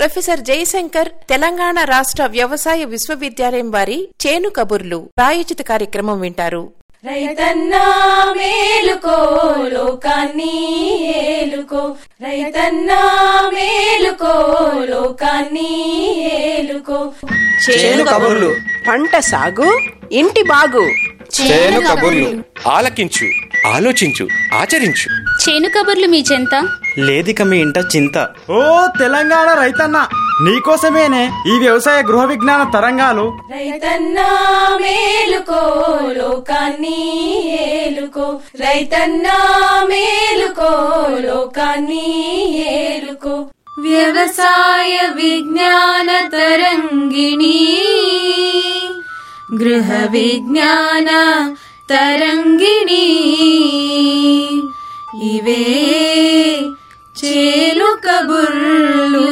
professor Jayashankar Telangana రాష్ట్ర వ్యవసాయ విశ్వవిద్యాలయం వారి చేను కబుర్లు ప్రాయోజిత కార్యక్రమం వింటారు రైతన్నా మేలుకో లోకాన్ని ఏలుకో రైతన్నా మేలుకో లోకాన్ని ఏలుకో చేను కబుర్లు పంట సాగు ఇంటి బాగు చేను కబుర్లు ఆలకించు ఆలోచించు ఆచరించు చేను కబుర్లు మీ చెంత లేదిక మీ ఇంట చింత ఓ తెలంగాణ రైతన్న నీకోసమేనే ఈ వ్యవసాయ గృహ విజ్ఞాన తరంగాలు రైతన్నా మేలుకో లోకాన్ని ఏలుకో రైతన్నా మేలుకో లోకాన్ని ఏలుకో వ్యవసాయ విజ్ఞాన తరంగిణి గృహ విజ్ఞాన తరంగిణి ఇవే చేలు కబుర్లు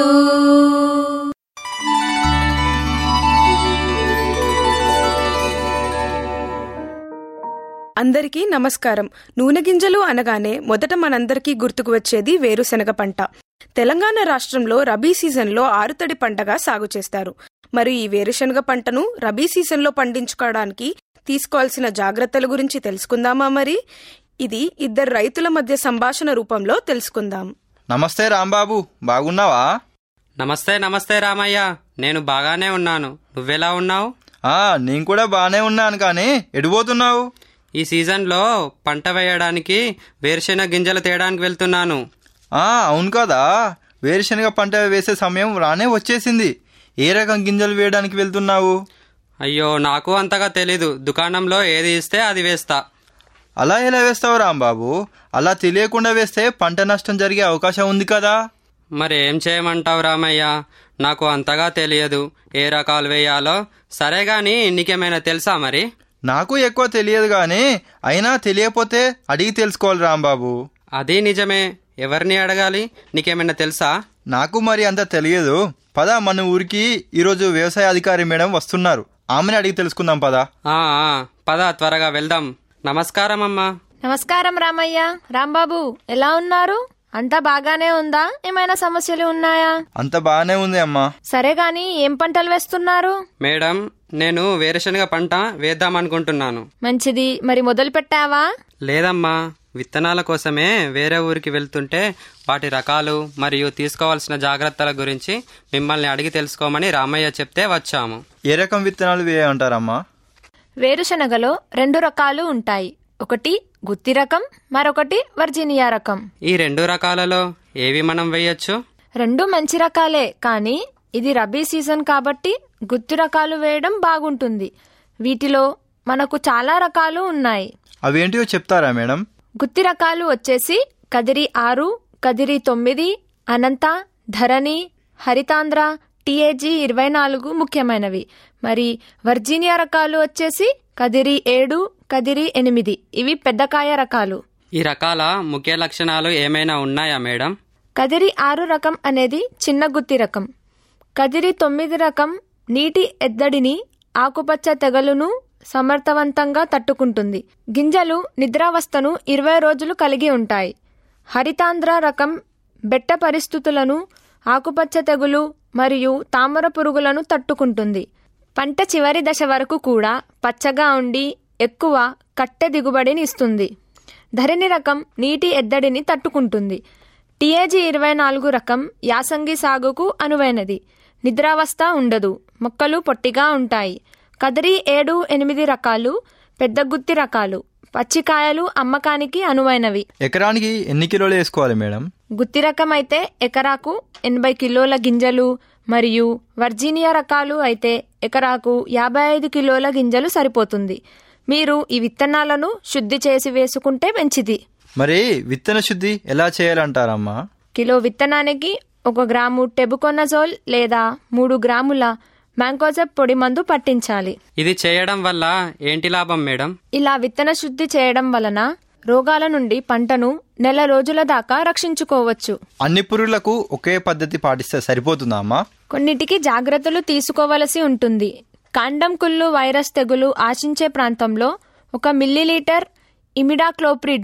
అందరికీ నమస్కారం నూనె గింజలు అనగానే మొదట మనందరికీ గుర్తుకు వచ్చేది వేరుశనగ పంట తెలంగాణ రాష్ట్రంలో రబీ సీజన్లో ఆరుతడి పంటగా సాగు చేస్తారు మరి ఈ వేరుశనగ పంటను రబీ సీజన్లో పండించుకోవడానికి తీసుకోవాల్సిన జాగ్రత్తల గురించి తెలుసుకుందామా మరి ఇది ఇద్దరు రైతుల మధ్య సంభాషణ రూపంలో తెలుసుకుందాం నమస్తే రాంబాబు బాగున్నావా నమస్తే నమస్తే రామయ్య నేను బాగానే ఉన్నాను నువ్వెలా ఉన్నావు ఆ నేను కూడా బాగానే ఉన్నాను కానీ ఎడిపోతున్నావు ఈ సీజన్లో పంట వేయడానికి వేరుశెనగ గింజలు తేయడానికి వెళ్తున్నాను ఆ అవును కదా వేరుశనగ పంట వేసే సమయం రానే వచ్చేసింది ఏ రకం గింజలు వేయడానికి వెళ్తున్నావు అయ్యో నాకు అంతగా తెలీదు దుకాణంలో ఏది ఇస్తే అది వేస్తా అలా ఎలా వేస్తావు రాంబాబు అలా తెలియకుండా వేస్తే పంట నష్టం జరిగే అవకాశం ఉంది కదా మరి ఏం చేయమంటావు రామయ్య నాకు అంతగా తెలియదు ఏ రకాలు వేయాలో సరే గాని నీకేమైనా తెలుసా మరి నాకు ఎక్కువ తెలియదు కానీ అయినా తెలియకపోతే అడిగి తెలుసుకోవాలి రాంబాబు అది నిజమే ఎవరిని అడగాలి నీకేమైనా తెలుసా నాకు మరి అంత తెలియదు పద మన ఊరికి ఈరోజు వ్యవసాయ అధికారి మేడం వస్తున్నారు ఆమెను అడిగి తెలుసుకుందాం పదా ఆ ఆ, పద త్వరగా వెళ్దాం నమస్కారం అమ్మా నమస్కారం రామయ్య రాంబాబు ఎలా ఉన్నారు అంతా బాగానే ఉందా ఏమైనా సమస్యలు ఉన్నాయా అంత బాగానే ఉంది అమ్మా సరే గాని ఏం పంటలు వేస్తున్నారు మేడం నేను వేరుశనగ పంట వేద్దామనుకుంటున్నాను మంచిది మరి మొదలు పెట్టావా లేదమ్మా విత్తనాల కోసమే వేరే ఊరికి వెళ్తుంటే వాటి రకాలు మరియు తీసుకోవాల్సిన జాగ్రత్తల గురించి మిమ్మల్ని అడిగి తెలుసుకోమని రామయ్య చెప్తే వచ్చాము ఏ రకం విత్తనాలు వేయమంటారమ్మా వేరుశనగలో రెండు రకాలు ఉంటాయి ఒకటి గుత్తి రకం మరొకటి వర్జీనియా రకం ఈ రెండు రకాలలో ఏవి మనం వేయొచ్చు రెండు మంచి రకాలే కానీ ఇది రబీ సీజన్ కాబట్టి గుత్తి రకాలు వేయడం బాగుంటుంది వీటిలో మనకు చాలా రకాలు ఉన్నాయి అవేంటివో చెప్తారా మేడం గుత్తి రకాలు వచ్చేసి కదిరి ఆరు కదిరి తొమ్మిది అనంత ధరణి హరితాంధ్ర టీఏజీ ఇరవై నాలుగు ముఖ్యమైనవి మరి వర్జీనియా రకాలు వచ్చేసి కదిరి ఏడు కదిరి ఎనిమిది ఇవి పెద్దకాయ రకాలు ఈ రకాల ముఖ్య లక్షణాలు ఏమైనా ఉన్నాయా మేడం కదిరి ఆరు రకం అనేది చిన్న గుత్తి రకం కదిరి తొమ్మిది రకం నీటి ఎద్దడిని ఆకుపచ్చ తెగలును సమర్థవంతంగా తట్టుకుంటుంది గింజలు నిద్రావస్థను ఇరవై రోజులు కలిగి ఉంటాయి హరితాంధ్ర రకం బెట్ట పరిస్థితులను ఆకుపచ్చ తెగులు మరియు తామర పురుగులను తట్టుకుంటుంది పంట చివరి దశ వరకు కూడా పచ్చగా ఉండి ఎక్కువ కట్టె దిగుబడిని ఇస్తుంది ధరణి రకం నీటి ఎద్దడిని తట్టుకుంటుంది టీఏజీ ఇరవై నాలుగు రకం యాసంగి సాగుకు అనువైనది నిద్రావస్థ ఉండదు మొక్కలు పొట్టిగా ఉంటాయి కదిరి ఏడు ఎనిమిది రకాలు పెద్ద గుత్తి రకాలు పచ్చికాయలు అమ్మకానికి అనువైనవి ఎకరానికి ఎన్ని కిలోలు వేసుకోవాలి మేడం గుత్తి రకం అయితే ఎకరాకు ఎనభై కిలోల గింజలు మరియు వర్జీనియా రకాలు అయితే ఎకరాకు యాభై ఐదు కిలోల గింజలు సరిపోతుంది మీరు ఈ విత్తనాలను శుద్ధి చేసి వేసుకుంటే మంచిది మరి విత్తన శుద్ధి ఎలా చేయాలంటారమ్మా కిలో విత్తనానికి ఒక గ్రాము టెబుకొనజోల్ లేదా మూడు గ్రాముల మ్యాంకోజెబ్ పొడి మందు పట్టించాలి ఇది చేయడం వల్ల ఏంటి లాభం మేడం ఇలా విత్తన శుద్ధి చేయడం వలన రోగాల నుండి పంటను నెల రోజుల దాకా రక్షించుకోవచ్చు అన్ని పురుగులకు ఒకే పద్ధతి పాటిస్తే సరిపోతుందా అమ్మా కొన్నిటికి జాగ్రత్తలు తీసుకోవలసి ఉంటుంది కాండం కుళ్ళు వైరస్ తెగులు ఆశించే ప్రాంతంలో ఒక మిల్లీలీటర్ ఇమిడాక్లోప్రిడ్ను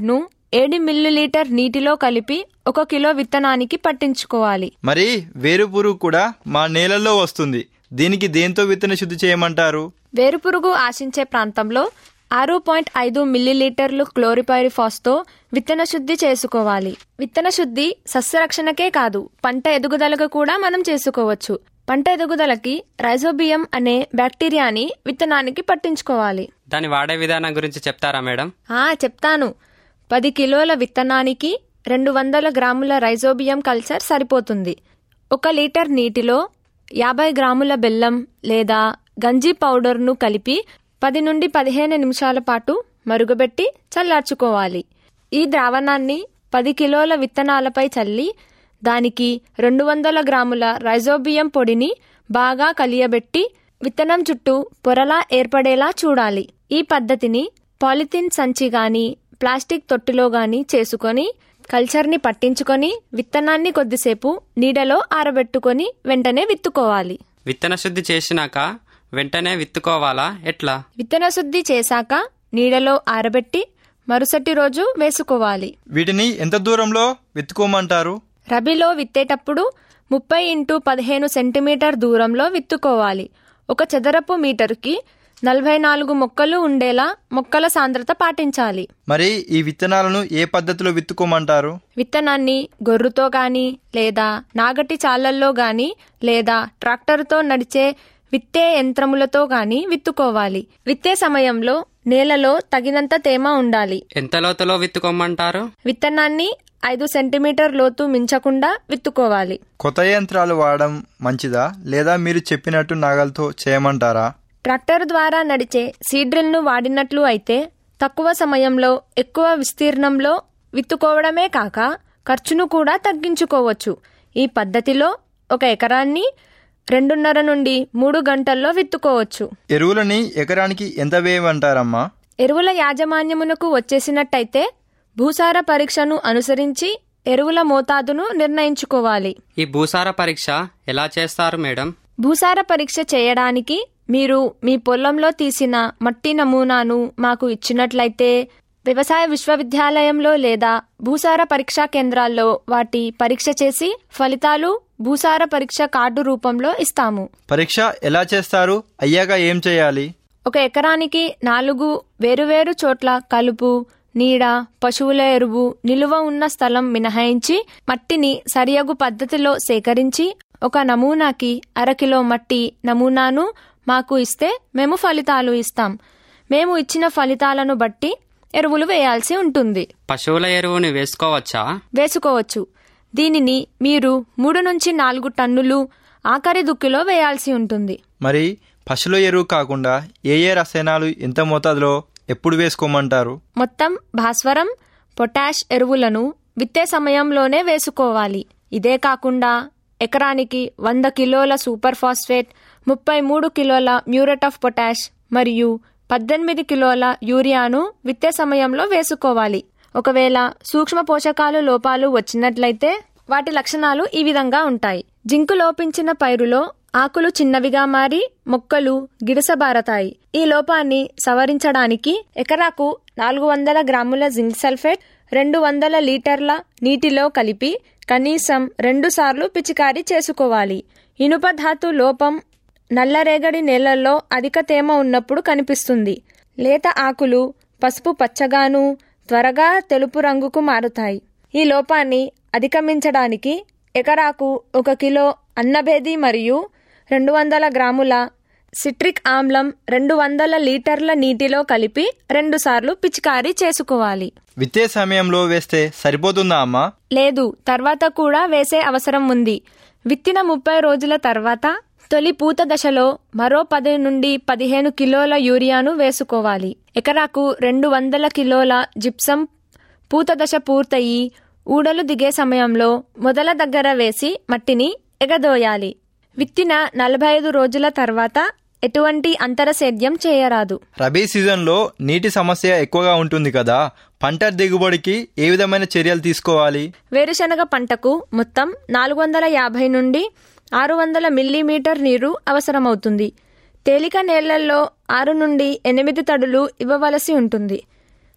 ఏడు మిల్లీలీటర్ నీటిలో కలిపి ఒక కిలో విత్తనానికి పట్టించుకోవాలి మరి వేరు పురుగు కూడా మా నేలల్లో వస్తుంది దీనికి దేంతో విత్తన శుద్ధి చేయమంటారు వేరుపురుగు ఆశించే ప్రాంతంలో ఆరు పాయింట్ ఐదు మిల్లీలీటర్లు క్లోరిపైరిఫాస్తో విత్తన శుద్ధి చేసుకోవాలి విత్తన శుద్ధి సస్యరక్షణకే కాదు పంట ఎదుగుదలకు కూడా మనం చేసుకోవచ్చు పంట ఎదుగుదలకి రైజోబియం అనే బ్యాక్టీరియాని విత్తనానికి పట్టించుకోవాలి దాని వాడే విధానం గురించి చెప్తారా మేడం ఆ చెప్తాను పది కిలోల విత్తనానికి రెండు వందల గ్రాముల రైజోబియం కల్చర్ సరిపోతుంది ఒక లీటర్ నీటిలో యాభై గ్రాముల బెల్లం లేదా గంజి పౌడర్ను కలిపి పది నుండి పదిహేను నిమిషాల పాటు మరుగుబెట్టి చల్లార్చుకోవాలి ఈ ద్రావణాన్ని పది కిలోల విత్తనాలపై చల్లి దానికి రెండు వందల గ్రాముల రైజోబియం పొడిని బాగా కలియబెట్టి విత్తనం చుట్టూ పొరలా ఏర్పడేలా చూడాలి ఈ పద్ధతిని పాలిథిన్ సంచి గాని ప్లాస్టిక్ తొట్టిలో గాని చేసుకొని కల్చర్ని పట్టించుకొని విత్తనాన్ని కొద్దిసేపు నీడలో ఆరబెట్టుకొని వెంటనే విత్తుకోవాలి విత్తన శుద్ధి చేసినాక వెంటనే విత్తుకోవాలా ఎట్లా విత్తన శుద్ధి చేశాక నీడలో ఆరబెట్టి మరుసటి రోజు వేసుకోవాలి వీటిని ఎంత దూరంలో విత్తుకోమంటారు రబీలో విత్తేటప్పుడు ముప్పై ఇంటూ పదిహేను సెంటీమీటర్ దూరంలో విత్తుకోవాలి ఒక చదరపు మీటర్కి నలభై నాలుగు మొక్కలు ఉండేలా మొక్కల సాంద్రత పాటించాలి మరి ఈ విత్తనాలను ఏ పద్ధతిలో విత్తుకోమంటారు విత్తనాన్ని గొర్రుతో గాని లేదా నాగటి చాలల్లో గాని లేదా ట్రాక్టర్తో నడిచే విత్తే యంత్రములతో గాని విత్తుకోవాలి విత్తే సమయంలో నేలలో తగినంత తేమ ఉండాలి ఎంత లోతులో విత్తుకోమంటారు విత్తనాన్ని ఐదు సెంటీమీటర్ లోతు మించకుండా విత్తుకోవాలి కొత్త యంత్రాలు వాడడం మంచిదా లేదా మీరు చెప్పినట్టు నాగలతో చేయమంటారా ట్రాక్టర్ ద్వారా నడిచే సీడ్రిల్ను వాడినట్లు అయితే తక్కువ సమయంలో ఎక్కువ విస్తీర్ణంలో విత్తుకోవడమే కాక ఖర్చును కూడా తగ్గించుకోవచ్చు ఈ పద్ధతిలో ఒక ఎకరాన్ని రెండున్నర నుండి మూడు గంటల్లో విత్తుకోవచ్చు ఎరువులని ఎకరానికి ఎంత వేయమంటారమ్మా ఎరువుల యాజమాన్యమునకు వచ్చేసినట్టయితే భూసార పరీక్షను అనుసరించి ఎరువుల మోతాదును నిర్ణయించుకోవాలి ఈ భూసార పరీక్ష ఎలా చేస్తారు మేడం భూసార పరీక్ష చేయడానికి మీరు మీ పొలంలో తీసిన మట్టి నమూనాను మాకు ఇచ్చినట్లయితే వ్యవసాయ విశ్వవిద్యాలయంలో లేదా భూసార పరీక్షా కేంద్రాల్లో వాటి పరీక్ష చేసి ఫలితాలు భూసార పరీక్ష కార్డు రూపంలో ఇస్తాము పరీక్ష ఎలా చేస్తారు అయ్యాక ఏం చేయాలి ఒక ఎకరానికి నాలుగు వేరువేరు చోట్ల కలుపు నీడ పశువుల ఎరువు నిలువ ఉన్న స్థలం మినహాయించి మట్టిని సరియగు పద్ధతిలో సేకరించి ఒక నమూనాకి అరకిలో మట్టి నమూనాను మాకు ఇస్తే మేము ఫలితాలు ఇస్తాం మేము ఇచ్చిన ఫలితాలను బట్టి ఎరువులు వేయాల్సి ఉంటుంది పశువుల ఎరువుని వేసుకోవచ్చా వేసుకోవచ్చు దీనిని మీరు మూడు నుంచి నాలుగు టన్నులు ఆఖరి దుక్కిలో వేయాల్సి ఉంటుంది మరి పశువుల ఎరువు కాకుండా ఏ ఏ రసాయనాలు ఎంత మోతాదులో ఎప్పుడు వేసుకోమంటారు మొత్తం భాస్వరం పొటాష్ ఎరువులను విత్తే సమయంలోనే వేసుకోవాలి ఇదే కాకుండా ఎకరానికి వంద కిలోల సూపర్ ఫాస్ఫేట్ ముప్పై మూడు కిలోల మ్యూరేట్ ఆఫ్ పొటాష్ మరియు పద్దెనిమిది కిలోల యూరియాను విత్తే సమయంలో వేసుకోవాలి ఒకవేళ సూక్ష్మ పోషకాలు లోపాలు వచ్చినట్లయితే వాటి లక్షణాలు ఈ విధంగా ఉంటాయి జింకు లోపించిన పైరులో ఆకులు చిన్నవిగా మారి మొక్కలు గిడసబారతాయి ఈ లోపాన్ని సవరించడానికి ఎకరాకు నాలుగు వందల గ్రాముల జింక్ సల్ఫేట్ రెండు వందల లీటర్ల నీటిలో కలిపి కనీసం రెండు సార్లు పిచికారీ చేసుకోవాలి ఇనుప ధాతు లోపం నల్లరేగడి నేలల్లో అధిక తేమ ఉన్నప్పుడు కనిపిస్తుంది లేత ఆకులు పసుపు పచ్చగాను త్వరగా తెలుపు రంగుకు మారుతాయి ఈ లోపాన్ని అధిగమించడానికి ఎకరాకు ఒక కిలో అన్నభేది మరియు రెండు వందల గ్రాముల సిట్రిక్ ఆమ్లం రెండు వందల లీటర్ల నీటిలో కలిపి రెండుసార్లు పిచికారీ చేసుకోవాలి విత్తే సమయంలో వేస్తే సరిపోతుందా అమ్మా లేదు తర్వాత కూడా వేసే అవసరం ఉంది విత్తిన ముప్పై రోజుల తర్వాత తొలి పూత దశలో మరో పది నుండి పదిహేను కిలోల యూరియాను వేసుకోవాలి ఎకరాకు రెండు వందల కిలోల జిప్సం పూత దశ పూర్తయి ఊడలు దిగే సమయంలో మొదల దగ్గర వేసి మట్టిని ఎగదోయాలి విత్తిన నలభై ఐదు రోజుల తర్వాత ఎటువంటి అంతర సేద్యం చేయరాదు రబీ సీజన్లో నీటి సమస్య ఎక్కువగా ఉంటుంది కదా పంట దిగుబడికి ఏ విధమైన చర్యలు తీసుకోవాలి వేరుశనగ పంటకు మొత్తం నాలుగు వందల యాభై నుండి ఆరు వందల మిల్లీమీటర్ నీరు అవసరమవుతుంది తేలిక నేలల్లో ఆరు నుండి ఎనిమిది తడులు ఇవ్వవలసి ఉంటుంది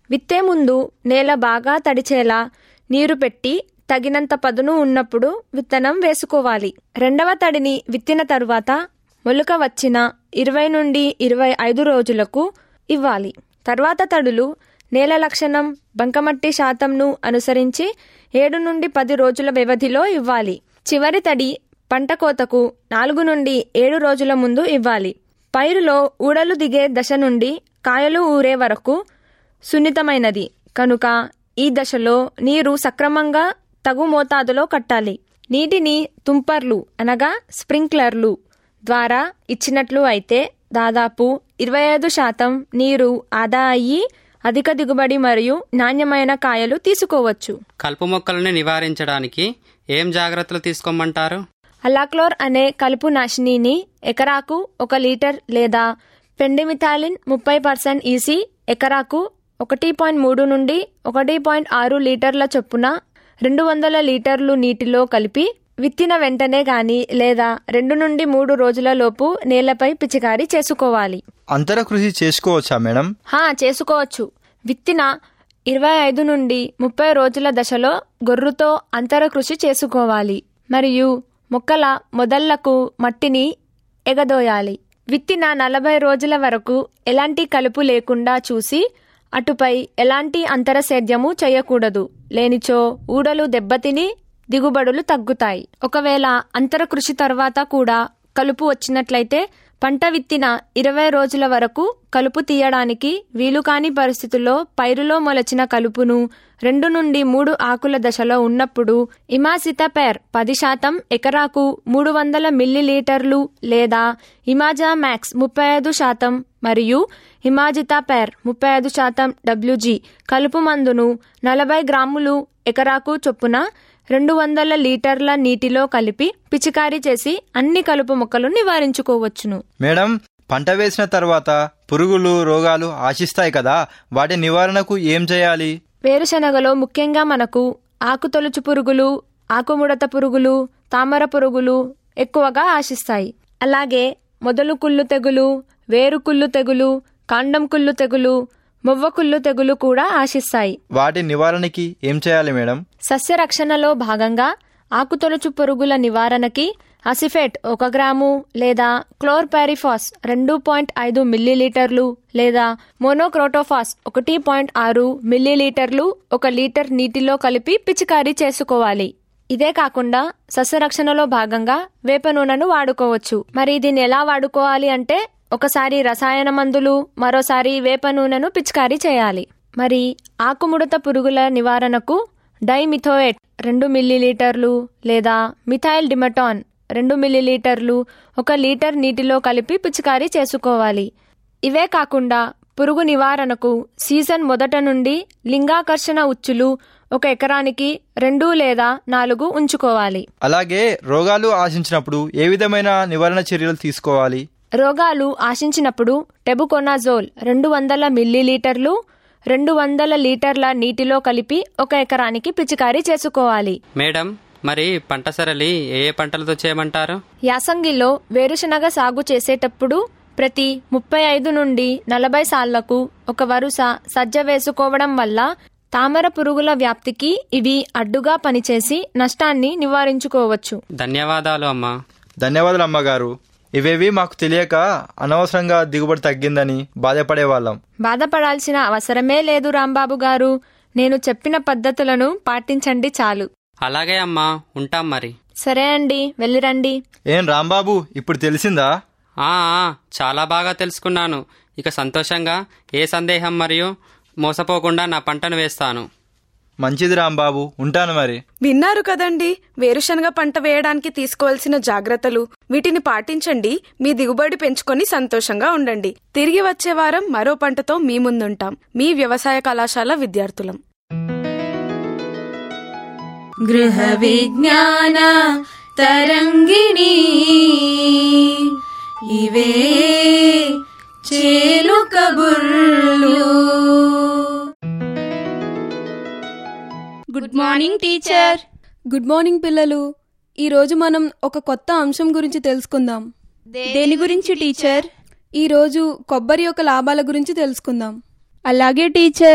విత్తే ముందు నేల బాగా తడిచేలా నీరు పెట్టి తగినంత పదును ఉన్నప్పుడు విత్తనం వేసుకోవాలి రెండవ తడిని విత్తిన తరువాత మొలక వచ్చిన ఇరవై నుండి ఇరవై ఐదు రోజులకు ఇవ్వాలి తర్వాత తడులు నేల లక్షణం బంకమట్టి శాతంను అనుసరించి ఏడు నుండి పది రోజుల వ్యవధిలో ఇవ్వాలి చివరి తడి పంట కోతకు నాలుగు నుండి ఏడు రోజుల ముందు ఇవ్వాలి పైరులో ఊడలు దిగే దశ నుండి కాయలు ఊరే వరకు సున్నితమైనది కనుక ఈ దశలో నీరు సక్రమంగా తగు మోతాదులో కట్టాలి నీటిని తుంపర్లు అనగా స్ప్రింక్లర్లు ద్వారా ఇచ్చినట్లు అయితే దాదాపు ఇరవై ఐదు శాతం నీరు ఆదా అయ్యి అధిక దిగుబడి మరియు నాణ్యమైన కాయలు తీసుకోవచ్చు కలుపు మొక్కలను నివారించడానికి ఏం జాగ్రత్తలు తీసుకోమంటారు అలాక్లోర్ అనే కలుపు నాశినిని ఎకరాకు ఒక లీటర్ లేదా పెండిమిథాలిన్ ముప్పై పర్సెంట్ ఈసీ ఎకరాకు ఒకటి పాయింట్ మూడు నుండి ఒకటి పాయింట్ ఆరు లీటర్ల చొప్పున రెండు వందల లీటర్లు నీటిలో కలిపి విత్తిన వెంటనే గాని లేదా రెండు నుండి మూడు రోజుల లోపు నేలపై పిచికారీ చేసుకోవాలి అంతర కృషి చేసుకోవచ్చా మేడం హా చేసుకోవచ్చు విత్తిన ఇరవై ఐదు నుండి ముప్పై రోజుల దశలో గొర్రుతో అంతర కృషి చేసుకోవాలి మరియు మొక్కల మొదళ్లకు మట్టిని ఎగదోయాలి విత్తిన నలభై రోజుల వరకు ఎలాంటి కలుపు లేకుండా చూసి అటుపై ఎలాంటి అంతర సేద్యము చేయకూడదు లేనిచో ఊడలు దెబ్బతిని దిగుబడులు తగ్గుతాయి ఒకవేళ అంతర కృషి తర్వాత కూడా కలుపు వచ్చినట్లయితే పంట విత్తిన ఇరవై రోజుల వరకు కలుపు తీయడానికి వీలు కాని పరిస్థితుల్లో పైరులో మొలచిన కలుపును రెండు నుండి మూడు ఆకుల దశలో ఉన్నప్పుడు ఇమాసితపేర్ పది శాతం ఎకరాకు మూడు వందల మిల్లీలీటర్లు లేదా ఇమాజా మ్యాక్స్ ముప్పై ఐదు శాతం మరియు ఇమాజితాపేర్ ముప్పై ఐదు శాతం డబ్ల్యూజీ కలుపు మందును నలభై గ్రాములు ఎకరాకు చొప్పున రెండు వందల లీటర్ల నీటిలో కలిపి పిచికారీ చేసి అన్ని కలుపు మొక్కలు నివారించుకోవచ్చును మేడం పంట వేసిన తర్వాత పురుగులు రోగాలు ఆశిస్తాయి కదా వాటి నివారణకు ఏం చేయాలి వేరుశనగలో ముఖ్యంగా మనకు ఆకుతొలుచు పురుగులు ఆకుముడత పురుగులు తామర పురుగులు ఎక్కువగా ఆశిస్తాయి అలాగే మొదలు కుళ్ళు తెగులు వేరు కుళ్ళు తెగులు కాండం కుళ్ళు తెగులు మొవ్వ కుళ్ళు తెగులు కూడా ఆశిస్తాయి వాటి నివారణకి ఏం చేయాలి మేడం సస్యరక్షణలో భాగంగా ఆకుతొలుచు పురుగుల నివారణకి అసిఫేట్ ఒక గ్రాము లేదా క్లోర్పారిఫాస్ రెండు పాయింట్ ఐదు మిల్లీలీటర్లు లేదా మోనోక్రోటోఫాస్ ఒకటి పాయింట్ ఆరు మిల్లీలీటర్లు ఒక లీటర్ నీటిలో కలిపి పిచికారీ చేసుకోవాలి ఇదే కాకుండా సస్యరక్షణలో భాగంగా వేప నూనెను వాడుకోవచ్చు మరి దీన్ని ఎలా వాడుకోవాలి అంటే ఒకసారి రసాయన మందులు మరోసారి వేప నూనెను పిచికారీ చేయాలి మరి ఆకుముడత పురుగుల నివారణకు డైమిథోయేట్ రెండు మిల్లీలీటర్లు లేదా మిథైల్ డిమటాన్ రెండు మిల్లీలీటర్లు ఒక లీటర్ నీటిలో కలిపి పిచికారీ చేసుకోవాలి ఇవే కాకుండా పురుగు నివారణకు సీజన్ మొదట నుండి లింగాకర్షణ ఉచ్చులు ఒక ఎకరానికి రెండు లేదా నాలుగు ఉంచుకోవాలి అలాగే రోగాలు ఆశించినప్పుడు ఏ విధమైన నివారణ చర్యలు తీసుకోవాలి రోగాలు ఆశించినప్పుడు టెబుకొనాజోల్ రెండు వందల మిల్లీలీటర్లు రెండు వందల లీటర్ల నీటిలో కలిపి ఒక ఎకరానికి పిచికారీ చేసుకోవాలి మేడం మరి పంట సరళి ఏ ఏ పంటలతో చేయమంటారు యాసంగిలో వేరుశనగ సాగు చేసేటప్పుడు ప్రతి ముప్పై ఐదు నుండి నలభై సాళ్లకు ఒక వరుస సజ్జ వేసుకోవడం వల్ల తామర పురుగుల వ్యాప్తికి ఇవి అడ్డుగా పనిచేసి నష్టాన్ని నివారించుకోవచ్చు ధన్యవాదాలు అమ్మా ధన్యవాదాలు అమ్మగారు ఇవేవి మాకు తెలియక అనవసరంగా దిగుబడి తగ్గిందని బాధపడేవాళ్ళం బాధపడాల్సిన అవసరమే లేదు రాంబాబు గారు నేను చెప్పిన పద్ధతులను పాటించండి చాలు అలాగే అమ్మా ఉంటాం మరి సరే అండి వెళ్ళిరండి ఏం రాంబాబు ఇప్పుడు తెలిసిందా ఆ ఆ, చాలా బాగా తెలుసుకున్నాను ఇక సంతోషంగా ఏ సందేహం మరియు మోసపోకుండా నా పంటను వేస్తాను మంచిది రాంబాబు ఉంటాను మరి విన్నారు కదండి వేరుశనగ పంట వేయడానికి తీసుకోవాల్సిన జాగ్రత్తలు వీటిని పాటించండి మీ దిగుబడి పెంచుకొని సంతోషంగా ఉండండి తిరిగి వచ్చే వారం మరో పంటతో మీ ముందుంటాం మీ వ్యవసాయ కళాశాల విద్యార్థులం గృహ విజ్ఞాన తరంగిణి ఇవే చేలు కబుర్లు good morning teacher good morning పిల్లలు ఈ రోజు మనం ఒక కొత్త అంశం గురించి తెలుసుకుందాం దేని గురించి టీచర్ ఈ రోజు కొబ్బరి యొక్క లాభాల గురించి తెలుసుకుందాం అలాగే టీచర్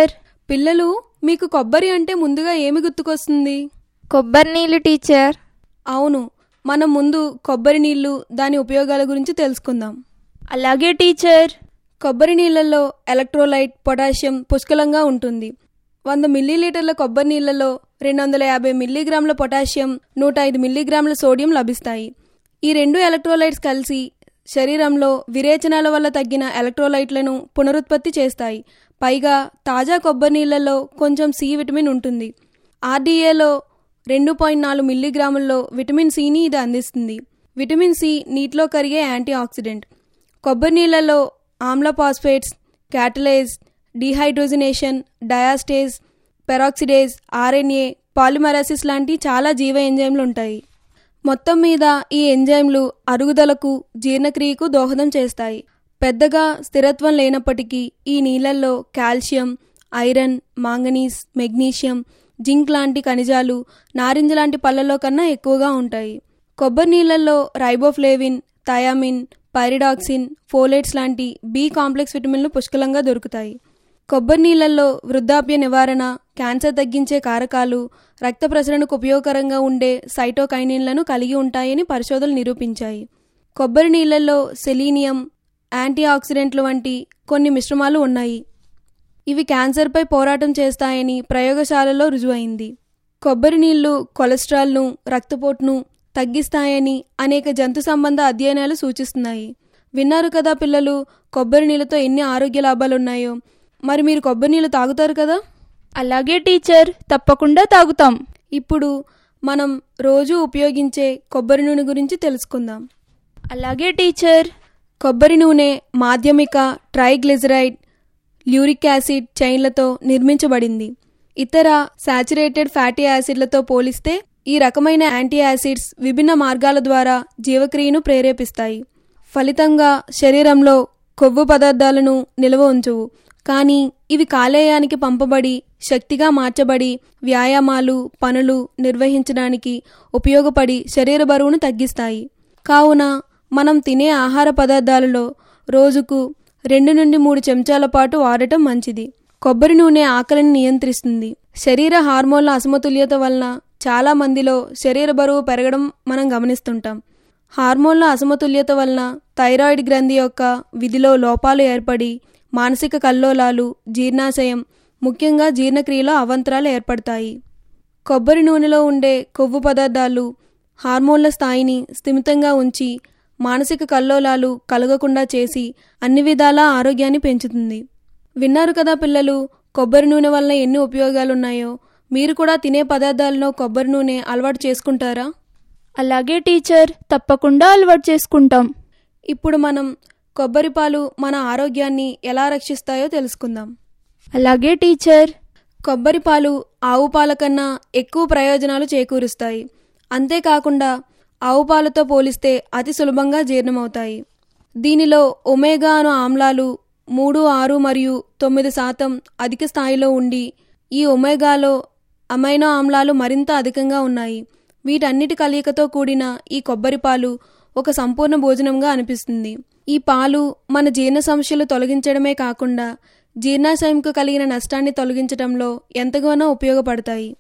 పిల్లలు మీకు కొబ్బరి అంటే ముందుగా ఏమి గుర్తుకొస్తుంది కొబ్బరి నీళ్ళు టీచర్ అవును మనం ముందు కొబ్బరి నీళ్లు దాని ఉపయోగాల గురించి తెలుసుకుందాం అలాగే టీచర్ కొబ్బరి నీళ్ళల్లో ఎలక్ట్రోలైట్ పొటాషియం పుష్కలంగా ఉంటుంది వంద మిల్లీలీటర్ల కొబ్బరి నీళ్లలో రెండు వందల యాభై మిల్లీగ్రాముల పొటాషియం నూట ఐదు మిల్లీగ్రాముల సోడియం లభిస్తాయి ఈ రెండు ఎలక్ట్రోలైట్స్ కలిసి శరీరంలో విరేచనాల వల్ల తగ్గిన ఎలక్ట్రోలైట్లను పునరుత్పత్తి చేస్తాయి పైగా తాజా కొబ్బరి నీళ్లలో కొంచెం సి విటమిన్ ఉంటుంది ఆర్డీఏలో రెండు పాయింట్ నాలుగు మిల్లీగ్రాముల్లో విటమిన్ సిని ఇది అందిస్తుంది విటమిన్ సి నీటిలో కరిగే యాంటీ ఆక్సిడెంట్ కొబ్బరి నీళ్లలో ఆమ్ల పాస్ఫేట్స్ క్యాటలైజ్ డీహైడ్రోజినేషన్ డయాస్టేజ్ పెరాక్సిడేజ్ ఆర్ఎన్ఏ పాలిమరాసిస్ లాంటి చాలా జీవ ఎంజైమ్లు ఉంటాయి మొత్తం మీద ఈ ఎంజైమ్లు అరుగుదలకు జీర్ణక్రియకు దోహదం చేస్తాయి పెద్దగా స్థిరత్వం లేనప్పటికీ ఈ నీళ్లలో calcium iron manganese magnesium zinc లాంటి ఖనిజాలు నారింజ లాంటి పళ్ళలో కన్నా ఎక్కువగా ఉంటాయి కొబ్బరి నీళ్లలో రైబోఫ్లేవిన్ థయామిన్ పైరిడాక్సిన్ ఫోలేట్స్ లాంటి బి కాంప్లెక్స్ విటమిన్లు పుష్కలంగా దొరుకుతాయి కొబ్బరి నీళ్లలో వృద్ధాప్య నివారణ క్యాన్సర్ తగ్గించే కారకాలు రక్త ప్రసరణకు ఉపయోగకరంగా ఉండే సైటోకైనిన్లను కలిగి ఉంటాయని పరిశోధనలు నిరూపించాయి కొబ్బరి నీళ్లలో సెలీనియం యాంటీ ఆక్సిడెంట్లు వంటి కొన్ని మిశ్రమాలు ఉన్నాయి ఇవి క్యాన్సర్పై పోరాటం చేస్తాయని ప్రయోగశాలలో రుజువైంది కొబ్బరి నీళ్లు కొలెస్ట్రాల్ను రక్తపోటును తగ్గిస్తాయని అనేక జంతు సంబంధ అధ్యయనాలు సూచిస్తున్నాయి విన్నారు కదా పిల్లలు కొబ్బరి నీళ్ళతో ఎన్ని ఆరోగ్య లాభాలున్నాయో మరి మీరు కొబ్బరి నీళ్ళు తాగుతారు కదా అలాగే టీచర్ తప్పకుండా తాగుతాం ఇప్పుడు మనం రోజు ఉపయోగించే కొబ్బరి నూనె గురించి తెలుసుకుందాం అలాగే టీచర్ కొబ్బరి నూనె మాధ్యమిక ట్రైగ్లిజరైడ్ ల్యూరిక్ యాసిడ్ చైన్లతో నిర్మించబడింది ఇతర సాచురేటెడ్ ఫ్యాటీ యాసిడ్లతో పోలిస్తే ఈ రకమైన యాంటీ యాసిడ్స్ విభిన్న మార్గాల ద్వారా జీవక్రియను ప్రేరేపిస్తాయి ఫలితంగా శరీరంలో కొవ్వు పదార్థాలను నిల్వ ఉంచువు కానీ ఇవి కాలేయానికి పంపబడి శక్తిగా మార్చబడి వ్యాయామాలు పనులు నిర్వహించడానికి ఉపయోగపడి శరీర బరువును తగ్గిస్తాయి కావున మనం తినే ఆహార పదార్థాలలో రోజుకు రెండు నుండి మూడు చెంచాల పాటు వాడటం మంచిది కొబ్బరి నూనె ఆకలిని నియంత్రిస్తుంది శరీర హార్మోన్ల అసమతుల్యత వలన చాలా మందిలో శరీర బరువు పెరగడం మనం గమనిస్తుంటాం హార్మోన్ల అసమతుల్యత వలన థైరాయిడ్ గ్రంథి యొక్క విధిలో లోపాలు ఏర్పడి మానసిక కల్లోలాలు జీర్ణాశయం ముఖ్యంగా జీర్ణక్రియలో అవంతరాలు ఏర్పడతాయి కొబ్బరి నూనెలో ఉండే కొవ్వు పదార్థాలు హార్మోన్ల స్థాయిని స్థిమితంగా ఉంచి మానసిక కల్లోలాలు కలగకుండా చేసి అన్ని విధాలా ఆరోగ్యాన్ని పెంచుతుంది విన్నారు కదా పిల్లలు కొబ్బరి నూనె వలన ఎన్ని ఉపయోగాలున్నాయో మీరు కూడా తినే పదార్థాలను కొబ్బరి నూనె అలవాటు చేసుకుంటారా అలాగే టీచర్ తప్పకుండా అలవాటు చేసుకుంటాం ఇప్పుడు మనం కొబ్బరి పాలు మన ఆరోగ్యాన్ని ఎలా రక్షిస్తాయో తెలుసుకుందాం అలాగే టీచర్ కొబ్బరి పాలు ఆవు పాల కన్నా ఎక్కువ ప్రయోజనాలు చేకూరుస్తాయి అంతేకాకుండా ఆవు పాలతో పోలిస్తే అతి సులభంగా జీర్ణమవుతాయి దీనిలో ఒమేగా అను ఆమ్లాలు మూడు ఆరు మరియు తొమ్మిది శాతం అధిక స్థాయిలో ఉండి ఈ ఒమేగాలో అమైనో ఆమ్లాలు మరింత అధికంగా ఉన్నాయి వీటన్నిటి కలయికతో కూడిన ఈ కొబ్బరి పాలు ఒక సంపూర్ణ భోజనంగా అనిపిస్తుంది ఈ పాలు మన జీర్ణ సమస్యలు తొలగించడమే కాకుండా జీర్ణాశయంకు కలిగిన నష్టాన్ని తొలగించడంలో ఎంతగానో ఉపయోగపడతాయి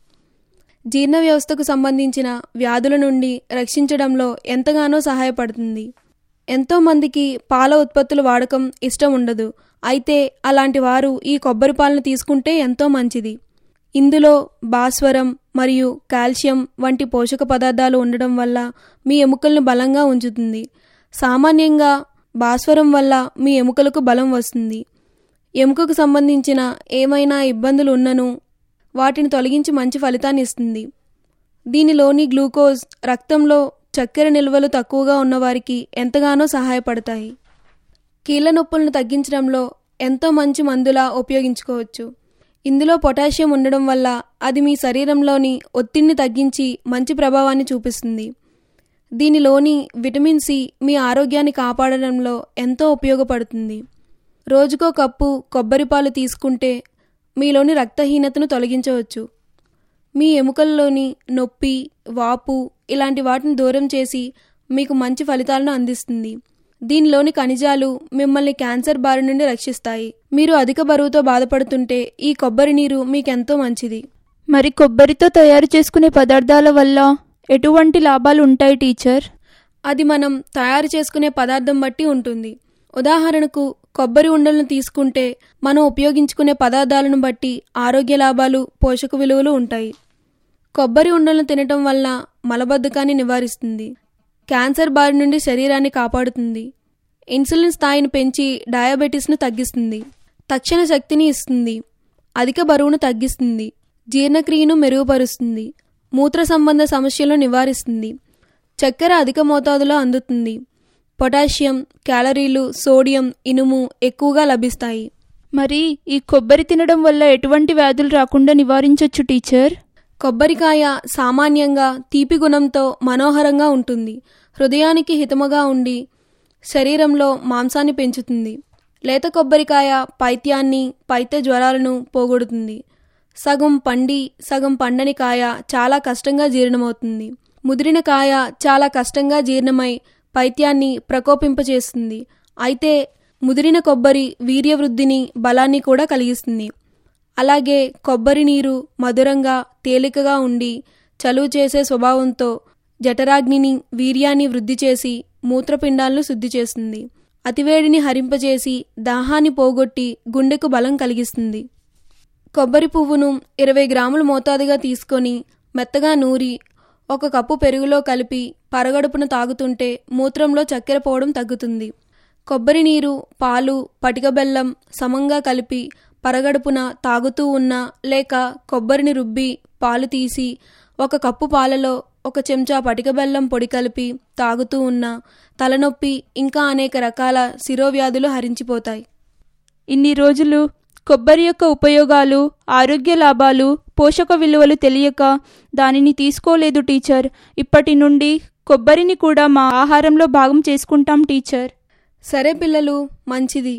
జీర్ణ వ్యవస్థకు సంబంధించిన వ్యాధుల నుండి రక్షించడంలో ఎంతగానో సహాయపడుతుంది ఎంతో మందికి పాల ఉత్పత్తుల వాడకం ఇష్టం ఉండదు అయితే అలాంటి వారు ఈ కొబ్బరి పాలను తీసుకుంటే ఎంతో మంచిది ఇందులో భాస్వరం మరియు కాల్షియం వంటి పోషక పదార్థాలు ఉండడం వల్ల మీ ఎముకలను బలంగా ఉంచుతుంది సామాన్యంగా భాస్వరం వల్ల మీ ఎముకలకు బలం వస్తుంది ఎముకకు సంబంధించిన ఏమైనా ఇబ్బందులు ఉన్నను వాటిని తొలగించి మంచి ఫలితాన్ని ఇస్తుంది దీనిలోని గ్లూకోజ్ రక్తంలో చక్కెర నిల్వలు తక్కువగా ఉన్నవారికి ఎంతగానో సహాయపడతాయి కీళ్ళ నొప్పులను తగ్గించడంలో ఎంతో మంచి మందులా ఉపయోగించుకోవచ్చు ఇందులో పొటాషియం ఉండడం వల్ల అది మీ శరీరంలోని ఒత్తిడిని తగ్గించి మంచి ప్రభావాన్ని చూపిస్తుంది దీనిలోని విటమిన్ సి మీ ఆరోగ్యాన్ని కాపాడడంలో ఎంతో ఉపయోగపడుతుంది రోజుకో కప్పు కొబ్బరి పాలు తీసుకుంటే మీలోని రక్తహీనతను తొలగించవచ్చు మీ ఎముకల్లోని నొప్పి వాపు ఇలాంటి వాటిని దూరం చేసి మీకు మంచి ఫలితాలను అందిస్తుంది దీనిలోని ఖనిజాలు మిమ్మల్ని క్యాన్సర్ బారి నుండి రక్షిస్తాయి మీరు అధిక బరువుతో బాధపడుతుంటే ఈ కొబ్బరి నీరు మీకెంతో మంచిది మరి కొబ్బరితో తయారు చేసుకునే పదార్థాల వల్ల ఎటువంటి లాభాలు ఉంటాయి టీచర్ అది మనం తయారు చేసుకునే పదార్థం బట్టి ఉంటుంది ఉదాహరణకు కొబ్బరి ఉండలను తీసుకుంటే మనం ఉపయోగించుకునే పదార్థాలను బట్టి ఆరోగ్య లాభాలు పోషక విలువలు ఉంటాయి కొబ్బరి ఉండలను తినటం వల్ల మలబద్ధకాన్ని నివారిస్తుంది క్యాన్సర్ బారి నుండి శరీరాన్ని కాపాడుతుంది ఇన్సులిన్ స్థాయిని పెంచి డయాబెటీస్ను తగ్గిస్తుంది తక్షణ శక్తిని ఇస్తుంది అధిక బరువును తగ్గిస్తుంది జీర్ణక్రియను మెరుగుపరుస్తుంది మూత్ర సంబంధ సమస్యలను నివారిస్తుంది చక్కెర అధిక మోతాదులో అందుతుంది పొటాషియం క్యాలరీలు సోడియం ఇనుము ఎక్కువగా లభిస్తాయి మరి ఈ కొబ్బరి తినడం వల్ల ఎటువంటి వ్యాధులు రాకుండా నివారించవచ్చు టీచర్ కొబ్బరికాయ సామాన్యంగా తీపి గుణంతో మనోహరంగా ఉంటుంది హృదయానికి హితముగా ఉండి శరీరంలో మాంసాన్ని పెంచుతుంది లేత కొబ్బరికాయ పైత్యాన్ని పైత్య జ్వరాలను పోగొడుతుంది సగం పండి సగం పండని కాయ చాలా కష్టంగా జీర్ణమవుతుంది ముదిరిన కాయ చాలా కష్టంగా జీర్ణమై పైత్యాన్ని ప్రకోపింపచేస్తుంది అయితే ముదిరిన కొబ్బరి వీర్యవృద్ధిని బలాన్ని కూడా కలిగిస్తుంది అలాగే కొబ్బరి నీరు మధురంగా తేలికగా ఉండి చలువ చేసే స్వభావంతో జఠరాగ్నిని వీర్యాన్ని వృద్ధి చేసి మూత్రపిండాలను శుద్ధి చేస్తుంది అతివేడిని హరింపజేసి దాహాన్ని పోగొట్టి గుండెకు బలం కలిగిస్తుంది కొబ్బరి పువ్వును ఇరవై గ్రాములు మోతాదుగా తీసుకొని మెత్తగా నూరి ఒక కప్పు పెరుగులో కలిపి పరగడుపున తాగుతుంటే మూత్రంలో చక్కెర పోవడం తగ్గుతుంది కొబ్బరి నీరు పాలు పటిక బెల్లం సమంగా కలిపి పరగడుపున తాగుతూ ఉన్నా లేక కొబ్బరిని రుబ్బి పాలు తీసి ఒక కప్పు పాలలో ఒక చెంచా పటిక బెల్లం పొడి కలిపి తాగుతూ ఉన్నా తలనొప్పి ఇంకా అనేక రకాల శిరోవ్యాధులు హరించిపోతాయి ఇన్ని రోజులు కొబ్బరి యొక్క ఉపయోగాలు ఆరోగ్య లాభాలు పోషక విలువలు తెలియక దానిని తీసుకోలేదు టీచర్ ఇప్పటి నుండి కొబ్బరిని కూడా మా ఆహారంలో భాగం చేసుకుంటాం టీచర్ సరే పిల్లలు మంచిది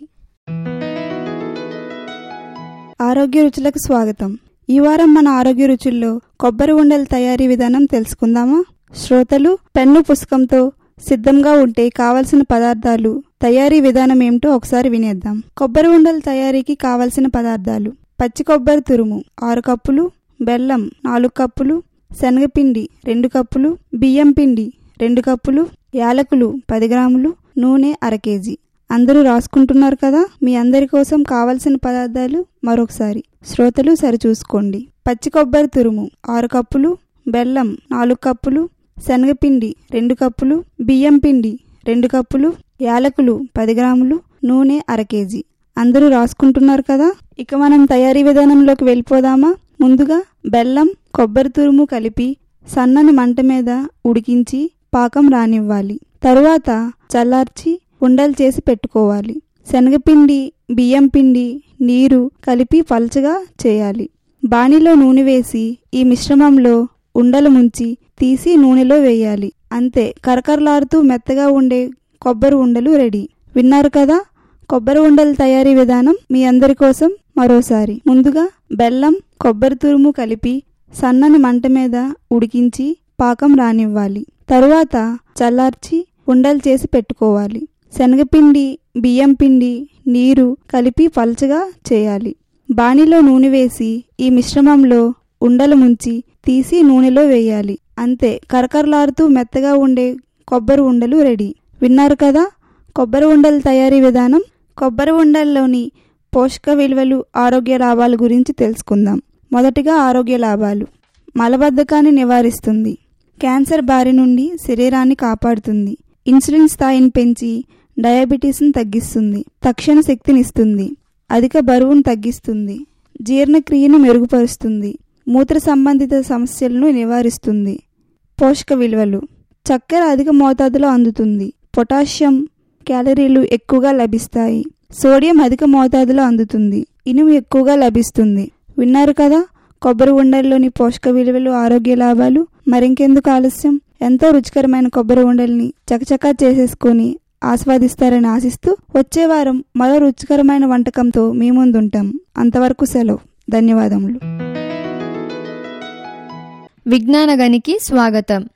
ఆరోగ్య రుచులకు స్వాగతం ఈ వారం మన ఆరోగ్య రుచుల్లో కొబ్బరి ఉండల తయారీ విధానం తెలుసుకుందామా శ్రోతలు పెన్ను పుస్తకంతో సిద్ధంగా ఉంటే కావలసిన పదార్థాలు తయారీ విధానం ఏమిటో ఒకసారి వినేద్దాం కొబ్బరి ఉండల తయారీకి కావలసిన పదార్థాలు పచ్చి కొబ్బరి తురుము ఆరు కప్పులు బెల్లం నాలుగు కప్పులు శనగపిండి రెండు కప్పులు బియ్యం పిండి రెండు కప్పులు యాలకులు పది గ్రాములు నూనె అర కేజీ అందరూ రాసుకుంటున్నారు కదా మీ అందరి కోసం కావలసిన పదార్థాలు మరొకసారి శ్రోతలు సరిచూసుకోండి పచ్చి కొబ్బరి తురుము ఆరు కప్పులు బెల్లం నాలుగు కప్పులు శనగపిండి రెండు కప్పులు బియ్యం పిండి రెండు కప్పులు యాలకులు పది గ్రాములు నూనె అర కేజీ అందరూ రాసుకుంటున్నారు కదా ఇక మనం తయారీ విధానంలోకి వెళ్ళిపోదామా ముందుగా బెల్లం కొబ్బరి తురుము కలిపి సన్నని మంట మీద ఉడికించి పాకం రానివ్వాలి తరువాత చల్లార్చి ఉండలు చేసి పెట్టుకోవాలి శనగపిండి బియ్యం పిండి నీరు కలిపి పల్చగా చేయాలి బాణీలో నూనె వేసి ఈ మిశ్రమంలో ఉండలు ముంచి తీసి నూనెలో వేయాలి అంతే కరకరలాడుతూ మెత్తగా ఉండే కొబ్బరి ఉండలు రెడీ విన్నారు కదా కొబ్బరి ఉండల తయారీ విధానం మీ అందరి కోసం మరోసారి ముందుగా బెల్లం కొబ్బరి తురుము కలిపి సన్నని మంట మీద ఉడికించి పాకం రానివ్వాలి తరువాత చల్లార్చి ఉండలు చేసి పెట్టుకోవాలి శనగపిండి బియ్యం పిండి నీరు కలిపి పల్చగా చేయాలి బాణీలో నూనె వేసి ఈ మిశ్రమంలో ఉండలు ముంచి తీసి నూనెలో వేయాలి అంతే కరకరలాడుతూ మెత్తగా ఉండే కొబ్బరి ఉండలు రెడీ విన్నారు కదా కొబ్బరి ఉండల తయారీ విధానం కొబ్బరి ఉండల్లోని పోషక విలువలు ఆరోగ్య లాభాల గురించి తెలుసుకుందాం మొదటిగా ఆరోగ్య లాభాలు మలబద్ధకాన్ని నివారిస్తుంది క్యాన్సర్ బారి నుండి శరీరాన్ని కాపాడుతుంది ఇన్సులిన్ స్థాయిని పెంచి డయాబెటీస్ను తగ్గిస్తుంది తక్షణ శక్తినిస్తుంది అధిక బరువును తగ్గిస్తుంది జీర్ణక్రియను మెరుగుపరుస్తుంది మూత్ర సంబంధిత సమస్యలను నివారిస్తుంది పోషక విలువలు చక్కెర అధిక మోతాదులో అందుతుంది పొటాషియం క్యాలరీలు ఎక్కువగా లభిస్తాయి సోడియం అధిక మోతాదులో అందుతుంది ఇనుము ఎక్కువగా లభిస్తుంది విన్నారు కదా కొబ్బరి ఉండల్లోని పోషక విలువలు ఆరోగ్య లాభాలు మరింకెందుకు ఆలస్యం ఎంతో రుచికరమైన కొబ్బరి ఉండల్ని చకచకా చేసేసుకొని ఆస్వాదిస్తారని ఆశిస్తూ వచ్చే వారం మరో రుచికరమైన వంటకంతో మీ ముందుంటాం అంతవరకు సెలవు ధన్యవాదములు విజ్ఞాన గనికి స్వాగతం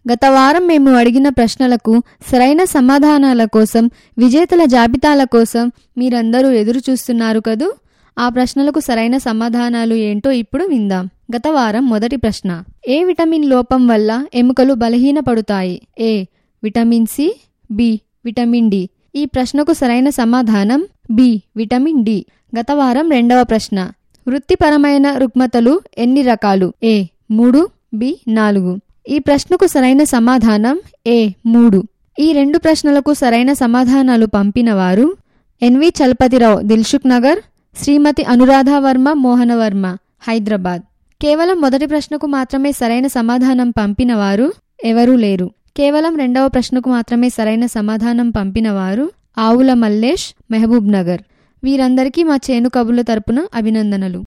గత వారం మేము అడిగిన ప్రశ్నలకు సరైన సమాధానాల కోసం విజేతల జాబితాల కోసం మీరందరూ ఎదురు చూస్తున్నారు కదూ ఆ ప్రశ్నలకు సరైన సమాధానాలు ఏంటో ఇప్పుడు విందాం గత వారం మొదటి ప్రశ్న ఏ విటమిన్ లోపం వల్ల ఎముకలు బలహీనపడుతాయి A vitamin C B vitamin D ఈ ప్రశ్నకు సరైన సమాధానం బి విటమిన్ డి గత వారం రెండవ ప్రశ్న వృత్తిపరమైన రుగ్మతలు ఎన్ని రకాలు ఏ మూడు బి నాలుగు ఈ ప్రశ్నకు సరైన సమాధానం ఏ మూడు ఈ రెండు ప్రశ్నలకు సరైన సమాధానాలు పంపిన వారు ఎన్వి చలపతిరావు దిల్సుఖ్ నగర్ శ్రీమతి అనురాధ వర్మ మోహనవర్మ హైదరాబాద్ కేవలం మొదటి ప్రశ్నకు మాత్రమే సరైన సమాధానం పంపిన వారు ఎవరూ లేరు కేవలం రెండవ ప్రశ్నకు మాత్రమే సరైన సమాధానం పంపిన వారు ఆవుల మల్లేష్ మహబూబ్ నగర్ వీరందరికీ మా చేను కబుర్ల తరపున అభినందనలు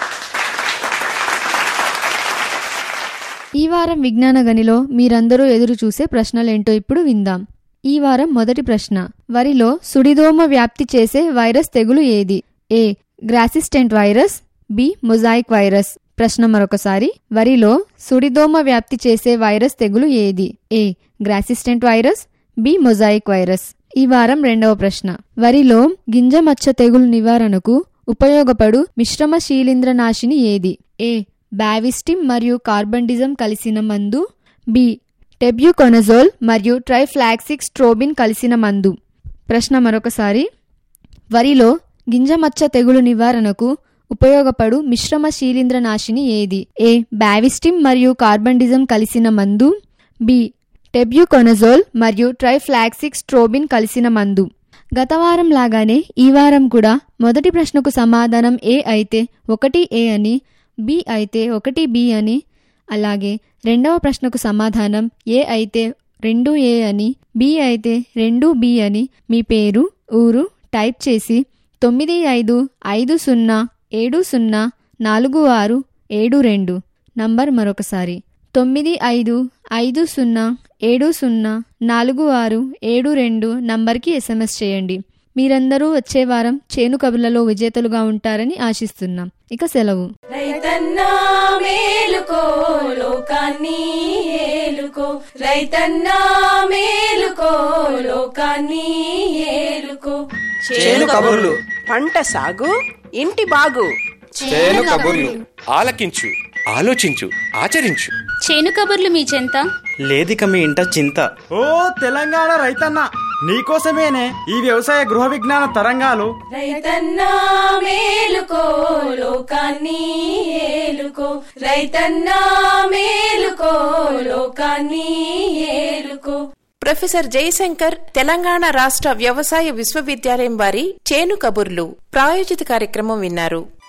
ఈ వారం విజ్ఞాన గనిలో మీరందరూ ఎదురు చూసే ప్రశ్నలేంటో ఇప్పుడు విందాం ఈ వారం మొదటి ప్రశ్న వరిలో సుడిదోమ వ్యాప్తి చేసే వైరస్ తెగులు ఏది A grassy stunt virus B mosaic virus ప్రశ్న మరొకసారి వరిలో సుడిదోమ వ్యాప్తి చేసే వైరస్ తెగులు ఏది A grassy stunt virus B mosaic virus ఈ వారం రెండవ ప్రశ్న వరిలో గింజ మచ్చ తెగులు నివారణకు ఉపయోగపడు మిశ్రమ శీలింద్రనాశిని ఏది ఏ బావిస్టిమ్ మరియు కార్బండిజం కలిసిన మందు బి టెబ్యూకొనజోల్ మరియు ట్రైఫ్లాక్సిక్ స్ట్రోబిన్ కలిసిన మందు ప్రశ్న మరొకసారి వరిలో గింజమచ్చ తెగులు నివారణకు ఉపయోగపడు మిశ్రమ శీలింద్రనాశిని ఏది ఏ బావిస్టిమ్ మరియు కార్బండిజం కలిసిన మందు బి టెబ్యూకొనజోల్ మరియు ట్రైఫ్లాక్సిక్ స్ట్రోబిన్ కలిసిన మందు గత వారం లాగానే ఈ వారం కూడా మొదటి ప్రశ్నకు సమాధానం ఏ అయితే ఒకటి ఏ అని బి అయితే ఒకటి బి అని అలాగే రెండవ ప్రశ్నకు సమాధానం ఏ అయితే రెండు ఏ అని బి అయితే రెండు బి అని మీ పేరు ఊరు టైప్ చేసి తొమ్మిది ఐదు ఐదు సున్నా ఏడు సున్నా నాలుగు ఆరు ఏడు రెండు నంబర్ మరొకసారి తొమ్మిది ఐదు ఐదు సున్నా ఏడు సున్నా నాలుగు ఆరు ఏడు రెండు నంబర్కి ఎస్ఎంఎస్ చేయండి మీరందరూ వచ్చే వారం చేను కబుర్లలో విజేతలుగా ఉంటారని ఆశిస్తున్నాం ఇక సెలవు రైతన్నా మేలుకో లోకాన్ని ఏలుకో రైతన్నా మేలుకో లోకాన్ని ఏలుకో చేను కబుర్లు పంట సాగు ఇంటి బాగు చేను కబుర్లు ఆలకించు ఆలోచించు ఆచరించు చేను కబుర్లు మీ చెంత లేదిక మీ ఇంట చింత ఓ తెలంగాణ రైతన్న నీకోసమేనే ఈ వ్యవసాయ గృహ విజ్ఞాన తరంగాలు రైతన్నా మేలుకో లోకాన్ని ఏలుకో రైతన్నా మేలుకో లోకాన్ని ఏలుకో ప్రొఫెసర్ జయశంకర్ తెలంగాణ రాష్ట్ర వ్యవసాయ విశ్వవిద్యాలయం వారి చేను కబుర్లు ప్రాయోజిత కార్యక్రమం విన్నారు